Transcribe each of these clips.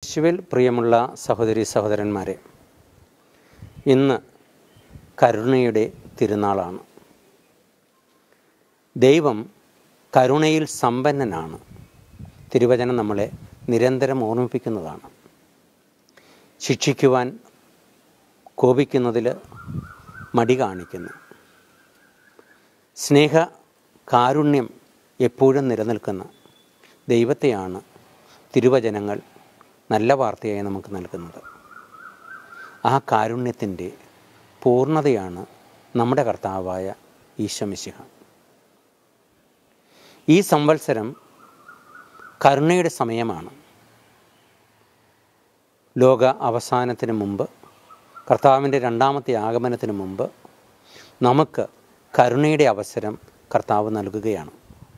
യേശുവിൽ പ്രിയമുള്ള സഹോദരി സഹോദരന്മാരെ ഇന്ന് കരുണയുടെ തിരുനാളാണ് ദൈവം കരുണയിൽ സമ്പന്നനാണ് തിരുവചനം നമ്മളെ നിരന്തരം ഓർമ്മിപ്പിക്കുന്നതാണ് ശിക്ഷിക്കുവാൻ കോപിക്കുന്നതിൽ മടി കാണിക്കുന്നു സ്നേഹ കാരുണ്യം എപ്പോഴും നിലനിൽക്കുന്ന ദൈവത്തെയാണ് തിരുവചനങ്ങൾ നല്ല വാർത്തയായി നമുക്ക് നൽകുന്നത് ആ കാരുണ്യത്തിൻ്റെ പൂർണ്ണതയാണ് നമ്മുടെ കർത്താവായ ഈശോമിശിഹ ഈ സംവത്സരം കരുണയുടെ സമയമാണ് ലോക അവസാനത്തിന് മുമ്പ് കർത്താവിൻ്റെ രണ്ടാമത്തെ ആഗമനത്തിന് മുമ്പ് നമുക്ക് കരുണയുടെ അവസരം കർത്താവ് നൽകുകയാണ്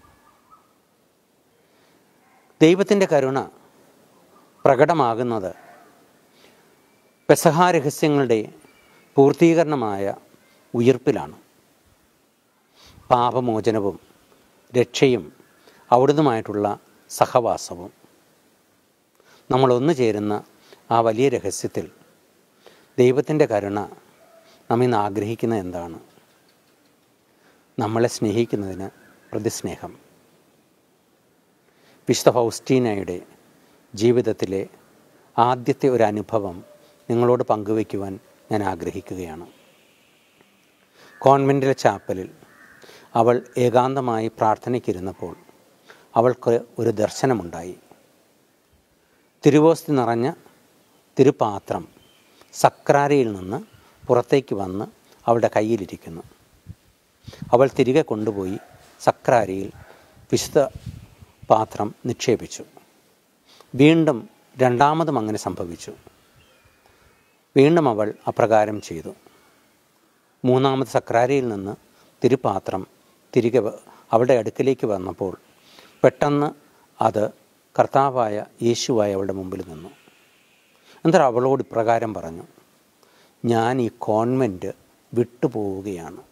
ദൈവത്തിൻ്റെ കരുണ പ്രകടമാകുന്നത് പെസഹാ രഹസ്യങ്ങളുടെ പൂർത്തീകരണമായ ഉയിർപ്പിലാണ് പാപമോചനവും രക്ഷയും അവിടുന്നുമായിട്ടുള്ള സഹവാസവും നമ്മൾ ഒന്നു ചേരുന്ന ആ വലിയ രഹസ്യത്തിൽ ദൈവത്തിൻ്റെ കരുണ നമ്മിന്ന് ആഗ്രഹിക്കുന്ന എന്താണ് നമ്മളെ സ്നേഹിക്കുന്നതിന് പ്രതിസ്നേഹം വിശുദ്ധ ഫൗസ്റ്റീനയുടെ ജീവിതത്തിലെ ആദ്യത്തെ ഒരു അനുഭവം നിങ്ങളോട് പങ്കുവയ്ക്കുവാൻ ഞാൻ ആഗ്രഹിക്കുകയാണ് കോൺവെൻറ്റിലെ ചാപ്പലിൽ അവൾ ഏകാന്തമായി പ്രാർത്ഥനയ്ക്കിരുന്നപ്പോൾ അവൾക്ക് ഒരു ദർശനമുണ്ടായി തിരുവോസ്തി നിറഞ്ഞ തിരുപാത്രം സക്രാരയിൽ നിന്ന് പുറത്തേക്ക് വന്ന് അവളുടെ കയ്യിലിരിക്കുന്നു അവൾ തിരികെ കൊണ്ടുപോയി സക്രാരയിൽ വിശുദ്ധ പാത്രം നിക്ഷേപിച്ചു വീണ്ടും രണ്ടാമതും അങ്ങനെ സംഭവിച്ചു വീണ്ടും അവൾ അപ്രകാരം ചെയ്തു മൂന്നാമത് സക്രാരയിൽ നിന്ന് തിരുപാത്രം തിരികെ വ- അവളുടെ അടുക്കിലേക്ക് വന്നപ്പോൾ പെട്ടെന്ന് അത് കർത്താവായ യേശുവായ അവളുടെ മുമ്പിൽ നിന്നു എന്നിട്ട് അവളോട് ഇപ്രകാരം പറഞ്ഞു ഞാൻ ഈ കോൺവെൻറ്റ് വിട്ടുപോവുകയാണ്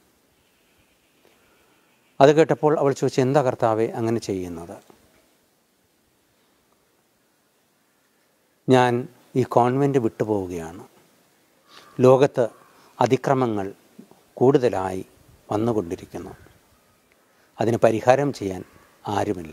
അത് കേട്ടപ്പോൾ അവൾ ചോദിച്ചു എന്താ കർത്താവെ അങ്ങനെ ചെയ്യുന്നത് ഞാൻ ഈ കോൺവെൻറ്റ് വിട്ടുപോവുകയാണ് ലോകത്ത് അതിക്രമങ്ങൾ കൂടുതലായി വന്നുകൊണ്ടിരിക്കുന്നു അതിന് പരിഹാരം ചെയ്യാൻ ആരുമില്ല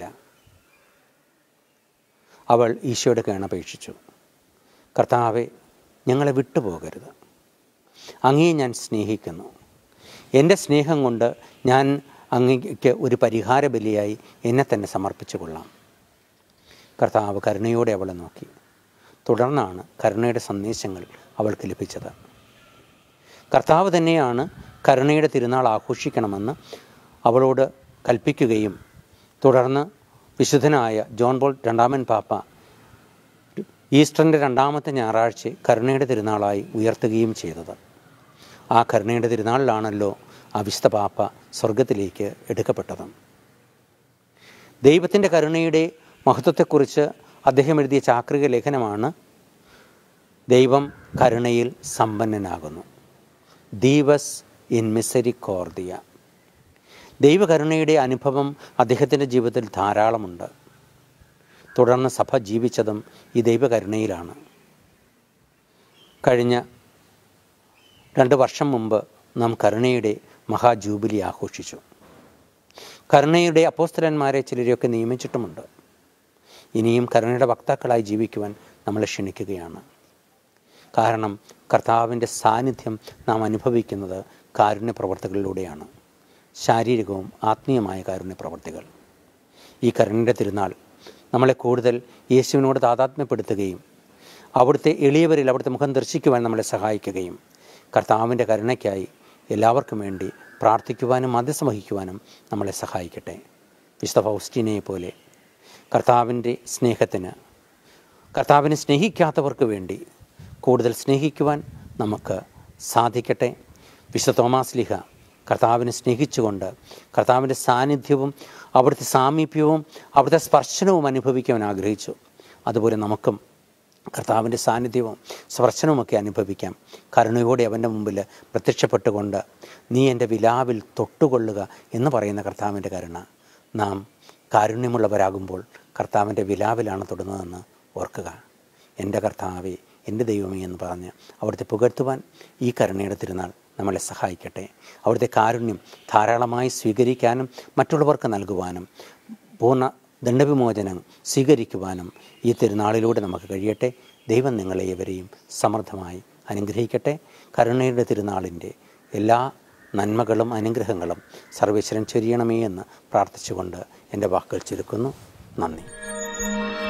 അവൾ ഈശോയുടെ കേണപേക്ഷിച്ചു കർത്താവെ ഞങ്ങളെ വിട്ടുപോകരുത് അങ്ങേ ഞാൻ സ്നേഹിക്കുന്നു എൻ്റെ സ്നേഹം കൊണ്ട് ഞാൻ അങ്ങയ്ക്ക് ഒരു പരിഹാര ബലിയായി എന്നെ തന്നെ സമർപ്പിച്ചു കൊള്ളാം കർത്താവ് കരുണയോടെ അവളെ നോക്കി തുടർന്നാണ് കരുണയുടെ സന്ദേശങ്ങൾ അവൾക്ക് ലഭിച്ചത് കർത്താവ് തന്നെയാണ് കരുണയുടെ തിരുനാൾ ആഘോഷിക്കണമെന്ന് അവളോട് കൽപ്പിക്കുകയും തുടർന്ന് വിശുദ്ധനായ ജോൺ ബോൾ രണ്ടാമൻ പാപ്പ ഈസ്റ്ററിൻ്റെ രണ്ടാമത്തെ ഞായറാഴ്ച കരുണയുടെ തിരുനാളായി ഉയർത്തുകയും ചെയ്തത് ആ കരുണയുടെ തിരുനാളിലാണല്ലോ ആ വിശുദ്ധ പാപ്പ സ്വർഗത്തിലേക്ക് എടുക്കപ്പെട്ടത് ദൈവത്തിൻ്റെ കരുണയുടെ മഹത്വത്തെക്കുറിച്ച് അദ്ദേഹം എഴുതിയ ചാക്രിക ലേഖനമാണ് ദൈവം കരുണയിൽ സമ്പന്നനാകുന്നു ദീവസ് ഇൻ മിസരി കോർദിയ ദൈവകരുണയുടെ അനുഭവം അദ്ദേഹത്തിൻ്റെ ജീവിതത്തിൽ ധാരാളമുണ്ട് തുടർന്ന് സഭ ജീവിച്ചതും ഈ ദൈവകരുണയിലാണ് കഴിഞ്ഞ രണ്ട് വർഷം മുമ്പ് നാം കരുണയുടെ മഹാജൂബിലി ആഘോഷിച്ചു കരുണയുടെ അപ്പോസ്തലന്മാരെ ചിലരെയൊക്കെ നിയമിച്ചിട്ടുമുണ്ട് ഇനിയും കരുണയുടെ വക്താക്കളായി ജീവിക്കുവാൻ നമ്മളെ ക്ഷണിക്കുകയാണ് കാരണം കർത്താവിൻ്റെ സാന്നിധ്യം നാം അനുഭവിക്കുന്നത് കാരുണ്യ പ്രവർത്തികളിലൂടെയാണ് ശാരീരികവും ആത്മീയമായ കാരുണ്യ പ്രവർത്തികൾ ഈ കരുണയുടെ തിരുനാൾ നമ്മളെ കൂടുതൽ യേശുവിനോട് താതാത്മ്യപ്പെടുത്തുകയും അവിടുത്തെ എളിയവരിൽ അവിടുത്തെ മുഖം ദർശിക്കുവാൻ നമ്മളെ സഹായിക്കുകയും കർത്താവിൻ്റെ കരുണയ്ക്കായി എല്ലാവർക്കും വേണ്ടി പ്രാർത്ഥിക്കുവാനും മധ്യസ്ഥം വഹിക്കുവാനും നമ്മളെ സഹായിക്കട്ടെ വിശുദ്ധ ഫൗസ്റ്റീനയെ പോലെ കർത്താവിൻ്റെ സ്നേഹത്തിന് കർത്താവിനെ സ്നേഹിക്കാത്തവർക്ക് വേണ്ടി കൂടുതൽ സ്നേഹിക്കുവാൻ നമുക്ക് സാധിക്കട്ടെ വിശുദ്ധ തോമാസ് ലിഹ കർത്താവിനെ സ്നേഹിച്ചുകൊണ്ട് കർത്താവിൻ്റെ സാന്നിധ്യവും അവിടുത്തെ സാമീപ്യവും അവിടുത്തെ സ്പർശനവും അനുഭവിക്കുവാൻ ആഗ്രഹിച്ചു അതുപോലെ നമുക്കും കർത്താവിൻ്റെ സാന്നിധ്യവും സ്പർശനവുമൊക്കെ അനുഭവിക്കാം കരുണയോടെ അവൻ്റെ മുമ്പിൽ പ്രത്യക്ഷപ്പെട്ടുകൊണ്ട് നീ എൻ്റെ വിലാവിൽ തൊട്ടുകൊള്ളുക എന്ന് പറയുന്ന കർത്താവിൻ്റെ കരുണ നാം കാരുണ്യമുള്ളവരാകുമ്പോൾ കർത്താവിൻ്റെ വിലാവിലാണ് തൊടുന്നതെന്ന് ഓർക്കുക എൻ്റെ കർത്താവേ എൻ്റെ ദൈവമേ എന്ന് പറഞ്ഞ് അവിടുത്തെ പുകഴ്ത്തുവാൻ ഈ കരുണയുടെ തിരുനാൾ നമ്മളെ സഹായിക്കട്ടെ അവിടുത്തെ കാരുണ്യം ധാരാളമായി സ്വീകരിക്കാനും മറ്റുള്ളവർക്ക് നൽകുവാനും പൂർണ്ണ ദണ്ഡവിമോചനം സ്വീകരിക്കുവാനും ഈ തിരുനാളിലൂടെ നമുക്ക് കഴിയട്ടെ ദൈവം നിങ്ങളെ ഇവരെയും സമൃദ്ധമായി അനുഗ്രഹിക്കട്ടെ കരുണയുടെ തിരുനാളിൻ്റെ എല്ലാ നന്മകളും അനുഗ്രഹങ്ങളും സർവേശ്വരൻ ചൊരിയണമേ എന്ന് പ്രാർത്ഥിച്ചുകൊണ്ട് എൻ്റെ വാക്കുകൾ ചുരുക്കുന്നു നന്ദി